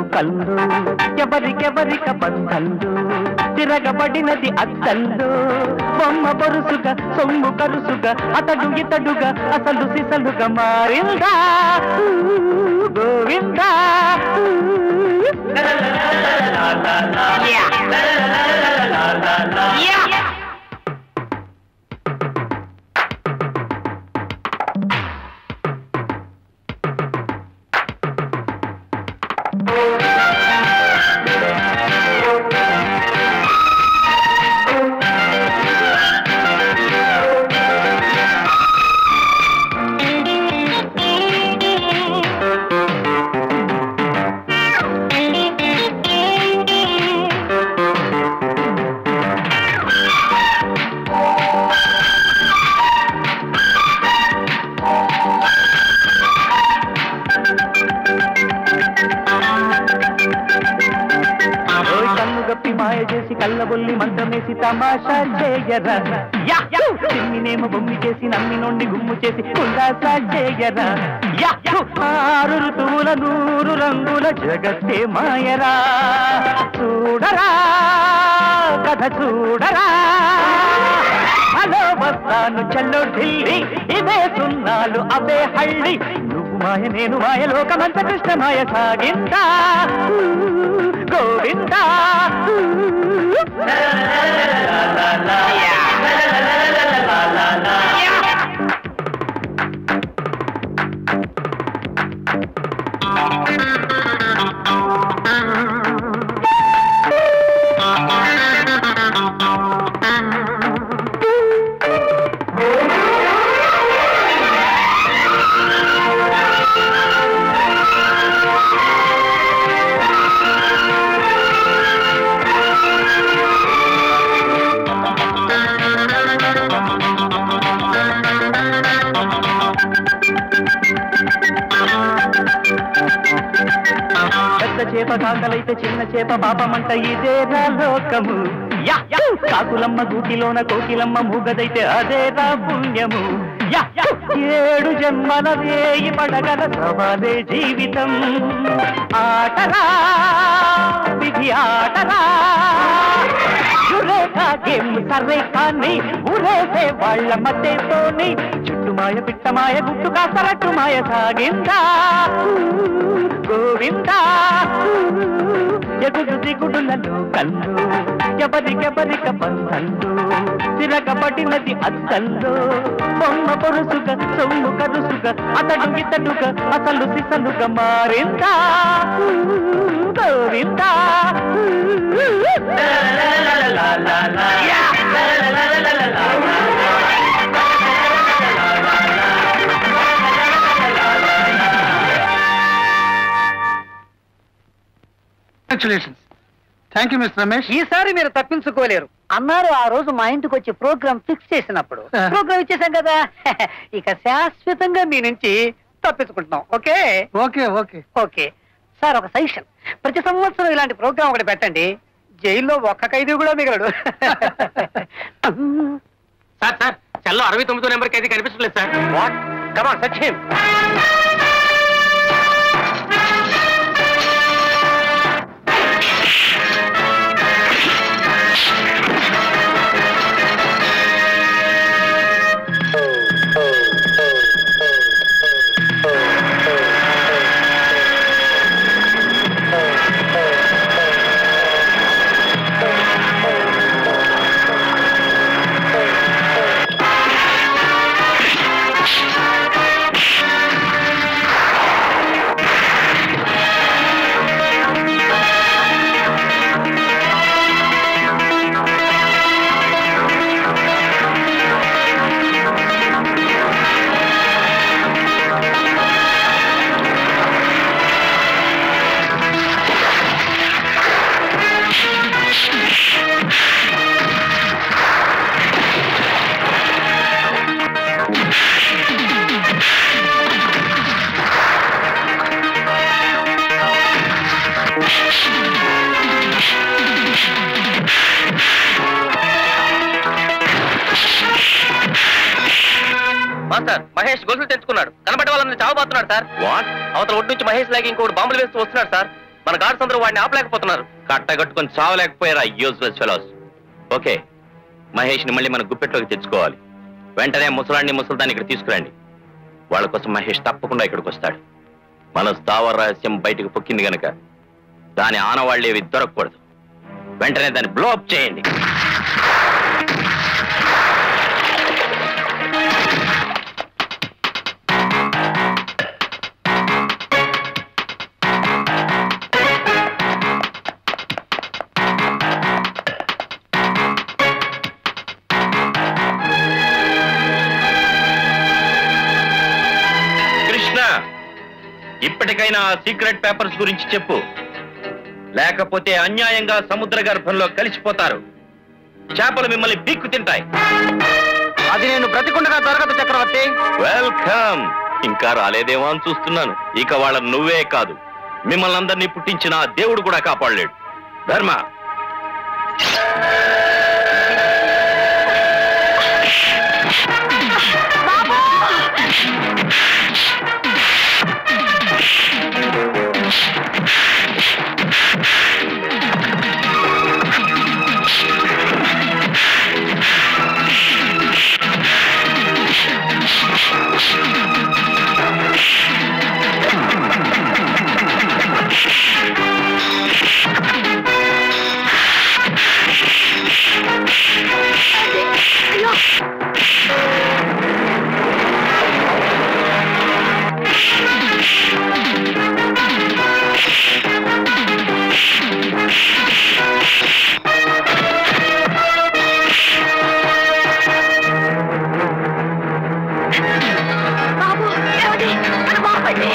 కళ్ళు ఎవరికెవరిక బంధంలు తిరగబడినది అద్దల్లో బొమ్మ బొరుసుగా సొమ్ము కరుసుగా అతడు ఇతడుగా అసలు సిసలుగా మారిందా ఊ, గోవిందా ఓయ్ కన్ను గప్పి మాయ చేసి కళ్ళబొల్లి మంత్రమేసి తమాషా చేయరా యా! చిమ్మినేమో బొమ్మి చేసి నమ్మి నుండి గుమ్ము చేసి ఉల్లాసా చేయరా యా! ఆరు ఋతువుల నూరు రంగుల జగత్తే మాయరా చూడరా కథ చూడరా హలో వస్తాను చల్లో ఢిల్లీ ఇదే సున్నాలు అవే హళ్ళి నువ్వు మాయ నేను మాయ లోకమంత కృష్ణ మాయ సాగిందా గోవిందా పెద్ద చేప కాకలైతే చిన్న చేప పాపమంట ఇదేరా లోకము యా! కాకులమ్మ గూటిలోన కోకిలమ్మ మూగదైతే అదేరా పుణ్యము యా! ఏడు జన్మల వేయి పడగల సవాలే జీవితం ఆటరా విధి ఆటరా యురేకా గేమ్ సర్రే కానీ ఊరేసే వాళ్ళ మధ్యతోని చుట్టు మాయ పిట్ట మాయ గుట్టు కాసరట్టు మాయ సాగిందా గోవిందా ఎగుడు దిగుడులలో కళ్ళు ఎవరికెవరిక బంధంలో తిరగబడినది అద్దల్లో బొమ్మ పొరుసుగా సొమ్ము కరుసుగా అతడు ఇతడుగా అసలు సిసలుగా మారిందా Govinda congratulations thank you mister Ramesh ఈసారి మీరు తప్పించుకోలేరు అన్నారు ఆ రోజు మా ఇంటికి వచ్చి ప్రోగ్రామ్ ఫిక్స్ చేసినప్పుడు ఆ. ప్రోగ్రామ్ ఇచ్చేసాం కదా ఇక శాశ్వతంగా మీ నుంచి తప్పించుకుంటున్నాం okay okay okay okay sir ఒక సజెషన్ ప్రతి సంవత్సరం ఇలాంటి ప్రోగ్రామ్ ఒకటి పెట్టండి జైల్లో ఒక్క ఖైదీ కూడా మిగలడు సార్ సార్ చెల్లో అరవై తొమ్మిదో నెంబర్కి అయితే కనిపించలేదు sir what come on Sachin master Mahesh గొలుసులు తెచ్చుకున్నాడు కనబడే వాళ్ళని చావబోతున్నాడు సార్ వాట్ అవతల ఒడ్డు నుంచి మహేష్ లాగి ఇంకోటి బాంబులు వేస్తూ వస్తున్నాడు సార్ మన గార్డ్స్ అందరూ వాడిని ఆపలేకపోతున్నారు కట్టగట్టుకొని చావలేకపోయారా యూజ్లెస్ ఫెలోస్ ఓకే మహేష్ ని మళ్ళీ మన గుప్పెట్లోకి తెచ్చుకోవాలి వెంటనే ముసలాన్ని ముసల్దాన్ని ఇక్కడ తీసుకురండి వాళ్ళ కోసం మహేష్ తప్పకుండా ఇక్కడికి వస్తాడు మన స్థావర రహస్యం బయటకు పొక్కింది గనక దాని ఆనవాళ్ళేవి దొరకకూడదు వెంటనే దాన్ని బ్లోఅప్ చేయండి కృష్ణ ఇప్పటికైనా ఆ సీక్రెట్ పేపర్స్ గురించి చెప్పు లేకపోతే అన్యాయంగా సముద్ర గర్భంలో కలిసిపోతారు చేపలు మిమ్మల్ని పీక్కు తింటాయి అది నేను బ్రతికుండగా దొరకదు చక్రవర్తి వెల్కమ్ ఇంకా రాలేదేమో అని చూస్తున్నాను ఇక వాళ్ళ నువ్వే కాదు మిమ్మల్ని అందరినీ పుట్టించిన ఆ దేవుడు కూడా కాపాడలేడు ధర్మ బాబు ఏమిటి నన్ను బాపండి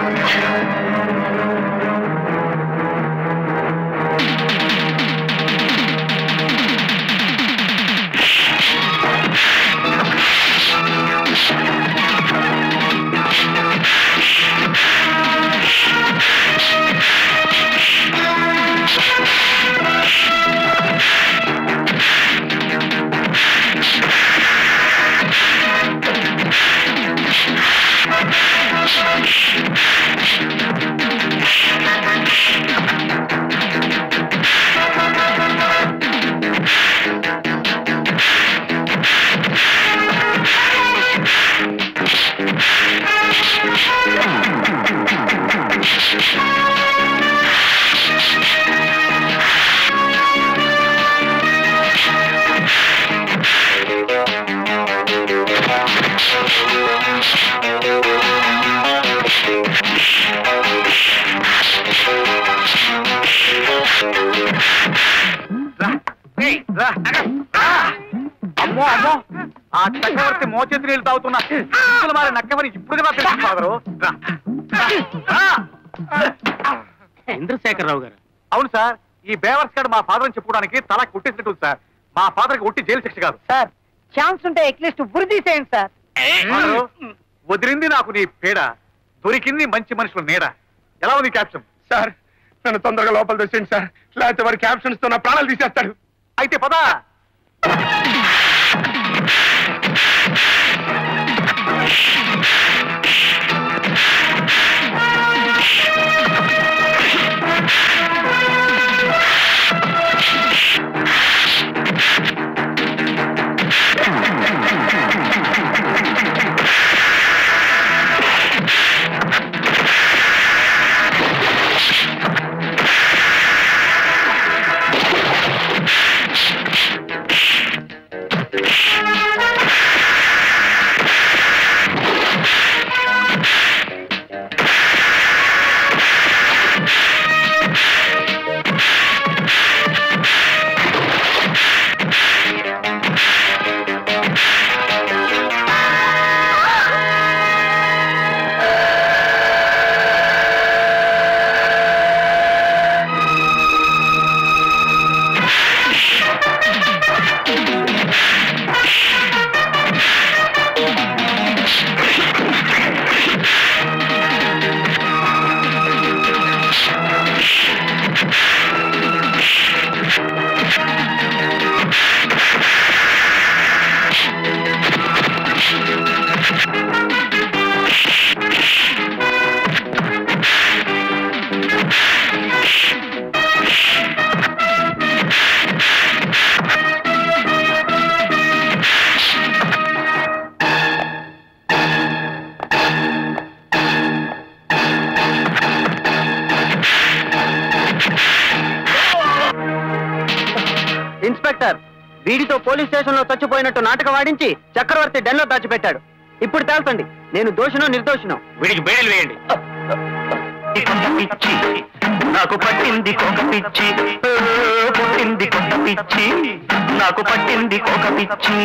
అమ్మో అమ్మో ఆ చక్రవర్తి మోచేతి నీళ్ళు తాగుతున్నా అసలు మరి నక్కమని ఇప్పుడు కదా తెలుసు ఫాదరు రా. రా. ఇంద్రశేఖరరావు గారు అవును సార్ ఈ బేవర్స్ గారు మా ఫాదర్ చెప్పుకోవడానికి తల కొట్టేసినట్టు ఉంది సార్ మా ఫాదర్ కి ఒట్టి జైలు శిక్ష కాదు సార్ ఛాన్స్ ఉంటే అట్లీస్ట్ ఉరి తీసేయండి సార్ ఫాదరు, వదిలింది నాకు నీ పేడ దొరికింది మంచి మనుషుల నీడ ఎలా ఉంది క్యాప్షన్ సార్ నన్ను తొందరగా లోపల తెచ్చేయండి సార్ లేకపోతే వారి క్యాప్షన్స్ తో నా ప్రాణాలు తీసేస్తాడు అయితే పదా ఆ ఇన్స్పెక్టర్ వీడితో పోలీస్ స్టేషన్ లో చచ్చిపోయినట్టు నాటకం ఆడించి చక్రవర్తి డెన్లో దాచిపెట్టాడు ఇప్పుడు తేల్చండి నేను దోషినో నిర్దోషినో వీడికి బేడలు వేయండి కొండ పిచ్చి నాకు పట్టింది కోక పిచ్చి ఓ, పుట్టింది కొండ పిచ్చి నాకు పట్టింది కోక పిచ్చి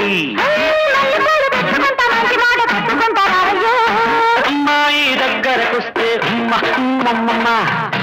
అమ్మాయి దగ్గరకొస్తే ఉమ్మ ఉమ్మమ్మమ్మ